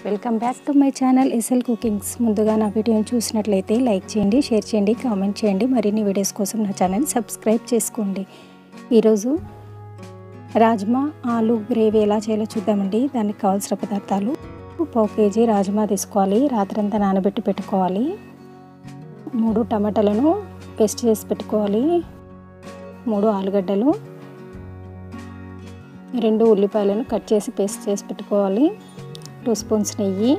welcome back to my channel SL cookings ముందుగా నా వీడియోని చూసినట్లయితే లైక్ చేయండి షేర్ చేయండి కామెంట్ చేయండి మరిన్ని వీడియోస్ కోసం నా ఛానల్ సబ్స్క్రైబ్ చేసుకోండి ఈరోజు రాజ్మా ఆలు గ్రేవీ ఎలా చేయాలో చూద్దామండి దానికి కావాల్సిన పదార్థాలు పావు కేజీ రాజ్మా తీసుకోవాలి రాత్రంతా నానబెట్టి పెట్టుకోవాలి మూడు టమాటాలను పేస్ట్ చేసి పెట్టుకోవాలి మూడు ఆలుగడ్డలు రెండు ఉల్లిపాయలను కట్ చేసి పేస్ట్ చేసి పెట్టుకోవాలి టూ స్పూన్స్ నెయ్యి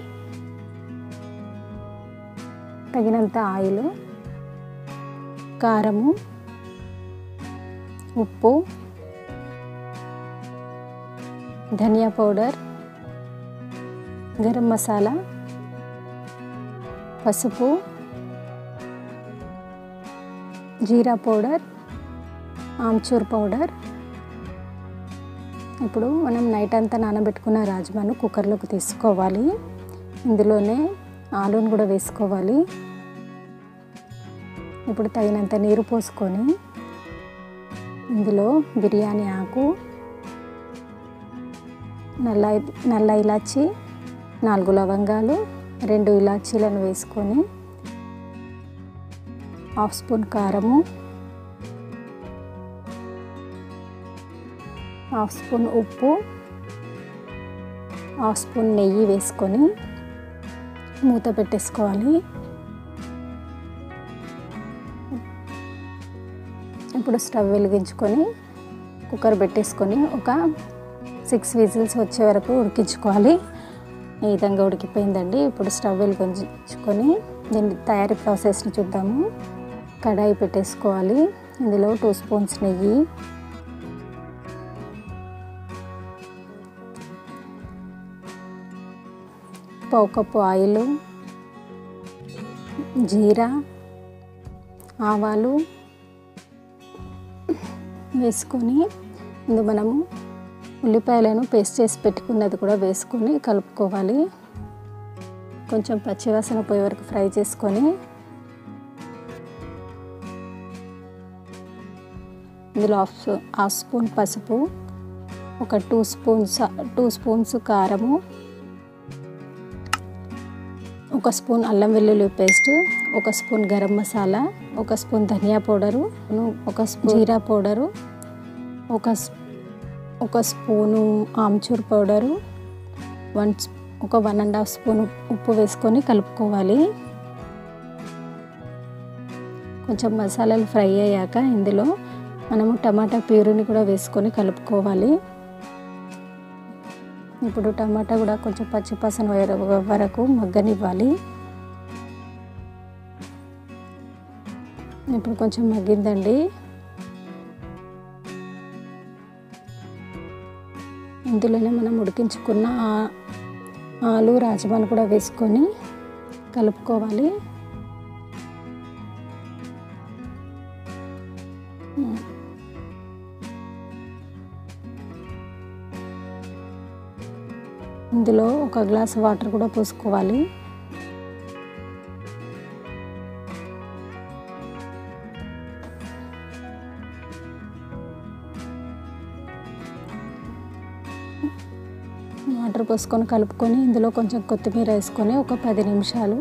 తగినంత ఆయిల్ కారము ఉప్పు ధనియా పౌడర్ గరం మసాలా పసుపు జీరా పౌడర్ ఆమ్చూర్ పౌడర్ ఇప్పుడు మనం నైట్ అంతా నానబెట్టుకున్న రాజ్మాను కుక్కర్లోకి తీసుకోవాలి ఇందులోనే ఆలూను కూడా వేసుకోవాలి ఇప్పుడు తగినంత నీరు పోసుకొని ఇందులో బిర్యానీ ఆకు నల్ల నల్ల ఇలాచి నాలుగు లవంగాలు రెండు ఇలాచీలను వేసుకొని హాఫ్ స్పూన్ కారము హాఫ్ స్పూన్ ఉప్పు హాఫ్ స్పూన్ నెయ్యి వేసుకొని మూత పెట్టేసుకోవాలి ఇప్పుడు స్టవ్ వెలిగించుకొని కుక్కర్ పెట్టేసుకొని ఒక సిక్స్ విజిల్స్ వచ్చే వరకు ఉడికించుకోవాలి ఈ విధంగా ఉడికిపోయిందండి ఇప్పుడు స్టవ్ వెలిగించుకొని దీని తయారీ ప్రాసెస్ని చూద్దాము కడాయి పెట్టేసుకోవాలి ఇందులో టూ స్పూన్స్ నెయ్యి పావు కప్పు ఆయిల్ జీరా ఆవాలు వేసుకొని ఇందు మనము ఉల్లిపాయలను పేస్ట్ చేసి పెట్టుకున్నది కూడా వేసుకొని కలుపుకోవాలి కొంచెం పచ్చివాసన పోయే వరకు ఫ్రై చేసుకొని ఇందులో హాఫ్ హాఫ్ స్పూన్ పసుపు ఒక టూ స్పూన్స్ టూ స్పూన్స్ కారము ఒక స్పూన్ అల్లం వెల్లుల్లి పేస్ట్ ఒక స్పూన్ గరం మసాలా ఒక స్పూన్ ధనియా పౌడరు ఒక స్పూన్ జీరా పౌడరు ఒక ఒక స్పూను ఆమ్చూర్ పౌడరు వన్ ఒక వన్ అండ్ హాఫ్ స్పూన్ ఉప్పు వేసుకొని కలుపుకోవాలి కొంచెం మసాలాలు ఫ్రై అయ్యాక ఇందులో మనము టమాటా ప్యూరీని కూడా వేసుకొని కలుపుకోవాలి ఇప్పుడు టమాటా కూడా కొంచెం పచ్చిపసన వరకు మగ్గనివ్వాలి ఇప్పుడు కొంచెం మగ్గిందండి ఇందులోనే మనం ఉడికించుకున్న ఆలు రాజమాను కూడా వేసుకొని కలుపుకోవాలి ఇందులో ఒక గ్లాస్ వాటర్ కూడా పోసుకోవాలి వాటర్ పోసుకొని కలుపుకొని ఇందులో కొంచెం కొత్తిమీర వేసుకొని ఒక పది నిమిషాలు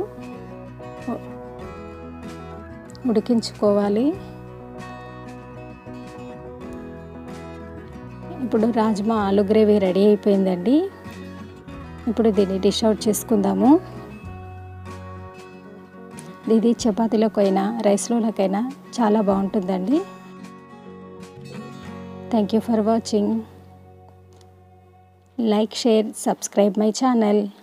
ఉడికించుకోవాలి ఇప్పుడు రాజ్మా ఆలు గ్రేవీ రెడీ అయిపోయిందండి ఇప్పుడు దీన్ని డిష్ అవుట్ చేసుకుందాము ఇది చపాతీలోకైనా రైస్లోకైనా చాలా బాగుంటుందండి thank you for watching like share subscribe my channel